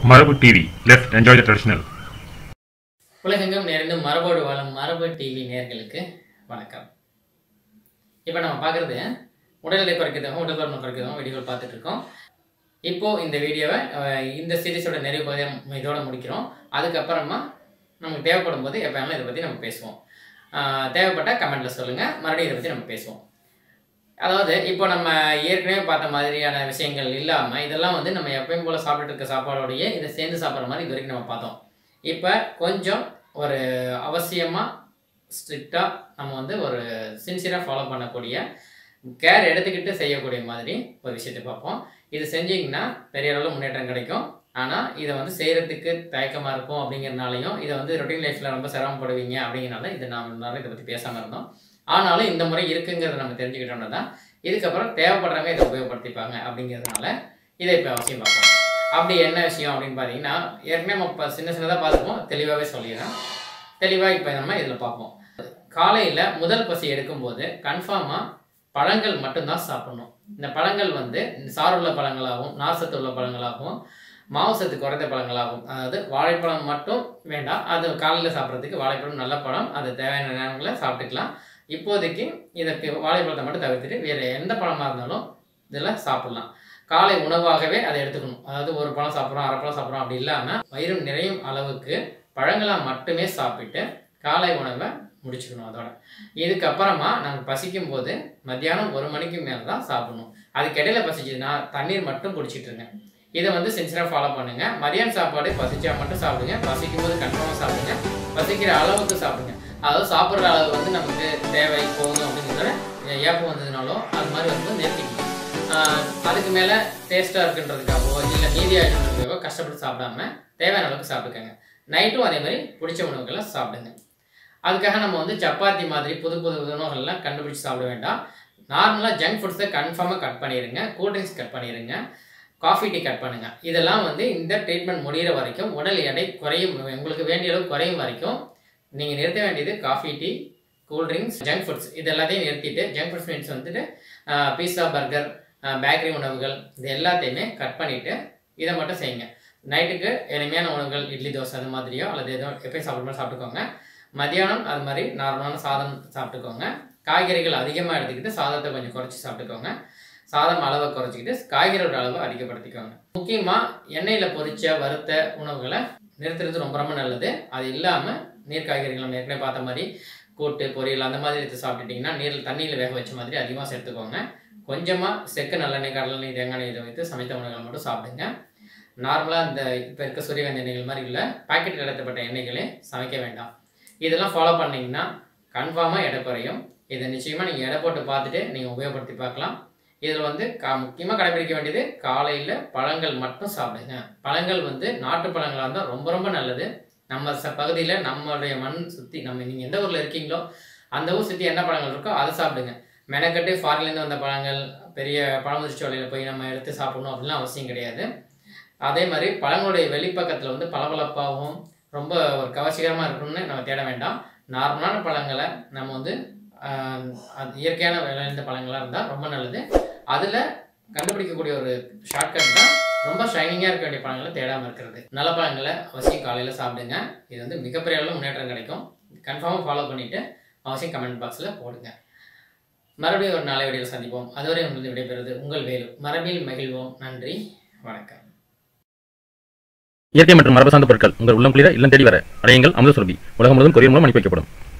Marabu TV. Let's enjoy the traditional. உலகெங்கும் நிறைந்து மரபோடு வாழும் மரபு டிவி நேயர்களுக்கு வணக்கம் இப்போ நம்ம பார்க்குறது உடல் எடை குறைக்கிறதும் உடல் பருமன் குறைக்கிறதும் வீடியோவில் பார்த்துட்டு இருக்கோம் இப்போ இந்த வீடியோவை அஹ், இந்த சீரிஸோட நிறைவு பகுதியை இதோட முடிக்கிறோம் அதுக்கப்புறமா நமக்கு தேவைப்படும் போது எப்போயாலும் இதை பற்றி நம்ம பேசுவோம் அஹ், தேவைப்பட்டால் கமெண்ட்டில் சொல்லுங்கள் மறுபடியும் இதை பற்றி நம்ம பேசுவோம் அதாவது இப்போ நம்ம ஏற்கனவே பார்த்த மாதிரியான விஷயங்கள் இல்லாமல் இதெல்லாம் வந்து நம்ம எப்பயும் போல் சாப்பிட்டுட்டு இருக்க சாப்பாடோடையே இதை சேர்ந்து சாப்பிட்ற மாதிரி இது வரைக்கும் நம்ம பார்த்தோம் இப்போ கொஞ்சம் ஒரு அவசியமாக ஸ்ட்ரிக்டாக நம்ம வந்து ஒரு சின்சியராக ஃபாலோ பண்ணக்கூடிய கேர் எடுத்துக்கிட்டு செய்யக்கூடிய மாதிரி ஒரு விஷயத்தை பார்ப்போம் இது செஞ்சீங்கன்னா பெரிய அளவில் முன்னேற்றம் கிடைக்கும் ஆனால் இதை வந்து செய்கிறதுக்கு தயக்கமாக இருக்கும் அப்படிங்கிறனாலையும் இதை வந்து ரொட்டீன் லைஃப்பில் ரொம்ப சிரமப்படுவீங்க அப்படிங்கிறனால இதை நாம் நிறைய இதை பற்றி பேசாமல் இருந்தோம் ஆனாலும் இந்த முறை இருக்குங்கிறத நம்ம தெரிஞ்சுக்கிட்டோம்னா தான் இதுக்கப்புறம் தேவைப்படுறவங்க இதை உபயோகப்படுத்திப்பாங்க அப்படிங்கிறதுனால இதை இப்போ அவசியம் பார்ப்போம் அப்படி என்ன விஷயம் அப்படின்னு பார்த்தீங்கன்னா ஏற்கனவே நம்ம இப்போ சின்ன சின்னதாக பார்த்துப்போம் தெளிவாகவே சொல்லிடுறேன் தெளிவாக இப்போ நம்ம இதில் பார்ப்போம் காலையில் முதல் பசி எடுக்கும்போது கன்ஃபார்மாக பழங்கள் மட்டும்தான் சாப்பிடணும் இந்த பழங்கள் வந்து சாறுள்ள பழங்களாகவும் நார்சத்து உள்ள பழங்களாகவும் மாவு சத்து குறைந்த பழங்களாகவும் அதாவது வாழைப்பழம் மட்டும் வேண்டாம் அது காலையில் சாப்பிட்றதுக்கு வாழைப்பழம் நல்ல பழம் அது தேவையான நேரங்களில் சாப்பிட்டுக்கலாம் இப்போதைக்கு இதற்கு வாழைப்பழத்தை மட்டும் தவிர்த்துட்டு வேறு எந்த பழமாக இருந்தாலும் இதில் சாப்பிடலாம் காலை உணவாகவே அதை எடுத்துக்கணும் அதாவது ஒரு பழம் சாப்பிட்றோம் அரை பழம் சாப்பிட்றோம் அப்படி இல்லாமல் வயிறு நிறையும் அளவுக்கு பழங்களை மட்டுமே சாப்பிட்டு காலை உணவை முடிச்சுக்கணும் அதோட இதுக்கப்புறமா நாங்கள் பசிக்கும் போது மத்தியானம் ஒரு மணிக்கு மேலே தான் சாப்பிடணும் அதுக்கிடையில பசிச்சுன்னா தண்ணீர் மட்டும் குடிச்சிட்ருங்க இதை வந்து சின்சியராக ஃபாலோ பண்ணுங்க மதியானம் சாப்பாடு பசிச்சா மட்டும் சாப்பிடுங்க பசிக்கும் போது கன்ஃபார்மாக சாப்பிடுங்க பசிக்கிற அளவுக்கு சாப்பிடுங்க அதாவது சாப்பிட்ற அளவு வந்து நமக்கு தேவை போதும் அப்படிங்கிறத ஏப்பம் வந்ததுனாலும் அது மாதிரி வந்து நிறுத்திக்கணும் ஆஹ் அதுக்கு மேலே டேஸ்ட்டாக இருக்குன்றதுக்காகவோ இல்லை மீதியாக இருக்கிறதுக்காகவோ கஷ்டப்பட்டு சாப்பிடாம தேவையான அளவுக்கு சாப்பிட்டுக்கோங்க நைட்டும் அதே மாதிரி பிடிச்ச உணவுகளை சாப்பிடுங்க அதுக்காக நம்ம வந்து சப்பாத்தி மாதிரி புது புது உணவுகள்லாம் கண்டுபிடிச்சு சாப்பிட வேண்டாம் நார்மலாக ஜங்க் ஃபுட்ஸை கன்ஃபார்மாக கட் பண்ணிடுங்க கூல்ட்ரிங்க்ஸ் கட் பண்ணிடுங்க காஃபி டீ கட் பண்ணுங்க இதெல்லாம் வந்து இந்த ட்ரீட்மெண்ட் முடிகிற வரைக்கும் உடல் எடை குறையும் உங்களுக்கு வேண்டிய அளவு குறையும் வரைக்கும் நீங்கள் நிறுத்த வேண்டியது coffee tea cool drinks junk foods இது எல்லாத்தையும் நிறுத்திட்டு ஜங்க் ஃபுட்ஸ் மீன்ஸ் வந்துட்டு பீஸா பர்கர் பேக்கரி உணவுகள் இது எல்லாத்தையுமே கட் பண்ணிவிட்டு இதை மட்டும் செய்யுங்க நைட்டுக்கு எளிமையான உணவுகள் இட்லி தோசை அது மாதிரியோ அல்லது ஏதோ எப்பயும் சாப்பிட்ற மாதிரி சாப்பிட்டுக்கோங்க மதியானம் அது மாதிரி நார்மலான சாதம் சாப்பிட்டுக்கோங்க காய்கறிகள் அதிகமாக எடுத்துக்கிட்டு சாதத்தை கொஞ்சம் குறைச்சி சாப்பிட்டுக்கோங்க சாதம் அளவை குறைச்சிக்கிட்டு காய்கறியோட அளவை அதிகப்படுத்திக்கோங்க முக்கியமாக எண்ணெயில் பொரிச்ச வறுத்த உணவுகளை நிறுத்துறது ரொம்ப ரொம்ப நல்லது அது இல்லாமல் நீர் காய்கறிகள் நம்ம ஏற்கனவே பார்த்த மாதிரி கூட்டு பொரியல் அந்த மாதிரி எடுத்து சாப்பிட்டுட்டிங்கன்னா நீரில் தண்ணியில் வேக வச்ச மாதிரி அதிகமாக சேர்த்துக்கோங்க கொஞ்சமாக செக்கு நல்லெண்ணெய் கடலெண்ணெய் தேங்காய் எண்ணெய் இதை வைத்து சமைத்த உணவுகளை மட்டும் சாப்பிடுங்க நார்மலாக இந்த இப்போ இருக்க சூரியகாந்தி எண்ணெய்கள் மாதிரி இல்லை பாக்கெட் கடத்தப்பட்ட எண்ணெய்களே சமைக்க வேண்டாம் இதெல்லாம் ஃபாலோ பண்ணிங்கன்னா கன்ஃபார்மாக எடை குறையும் இதை நிச்சயமாக நீங்கள் எடை போட்டு பார்த்துட்டு நீங்கள் உபயோகப்படுத்தி பார்க்கலாம் இதில் வந்து கா முக்கியமாக கடைபிடிக்க வேண்டியது காலையில் பழங்கள் மட்டும் சாப்பிடுங்க பழங்கள் வந்து நாட்டு பழங்களாக இருந்தால் ரொம்ப ரொம்ப நல்லது நம்ம ச பகுதியில் நம்மளுடைய மண் சுற்றி நம்ம நீங்கள் எந்த ஊரில் இருக்கீங்களோ அந்த ஊர் சுற்றி என்ன பழங்கள் இருக்கோ அதை சாப்பிடுங்க மெனக்கட்டு ஃபாரின்லேருந்து வந்த பழங்கள் பெரிய பழமுதிர்ச்சி வலையில் போய் நம்ம எடுத்து சாப்பிடணும் அப்படிலாம் அவசியம் கிடையாது அதே மாதிரி பழங்களுடைய வெளிப்பக்கத்தில் வந்து பளபளப்பாகவும் ரொம்ப ஒரு கவர்ச்சிகரமாக இருக்கணும்னு நம்ம தேட வேண்டாம் நார்மலான பழங்களை நம்ம வந்து ஆஹ், அது இயற்கையான விளைந்த பழங்களாக இருந்தால் ரொம்ப நல்லது அதில் கண்டுபிடிக்கக்கூடிய ஒரு ஷார்ட்கட் தான் ரொம்ப ஷைனிங்காக இருக்க வேண்டிய பழங்களை தேடாமல் இருக்கிறது நல்ல பழங்களை அவசியம் காலையில் சாப்பிடுங்க இது வந்து மிகப்பெரிய அளவு முன்னேற்றம் கிடைக்கும் கன்ஃபார்மாக ஃபாலோ பண்ணிவிட்டு அவசியம் கமெண்ட் பாக்ஸில் போடுங்க மறுபடியும் ஒரு நாளை வீடியோவில் சந்திப்போம் அதுவரை உங்களுக்கு விடைபெறுவது உங்கள் வேலு மரபில் மகிழ்வோம் நன்றி வணக்கம் இயற்கை மற்றும் மரபு சார்ந்த பொருட்கள் உங்கள் உள்ளம் குளிர இல்லம் தேடி வர அடையுங்கள் அமுத சுரபி உலகம் முழுவதும் கொரியர் மூலம் அனுப்பி வைக்கப்படும்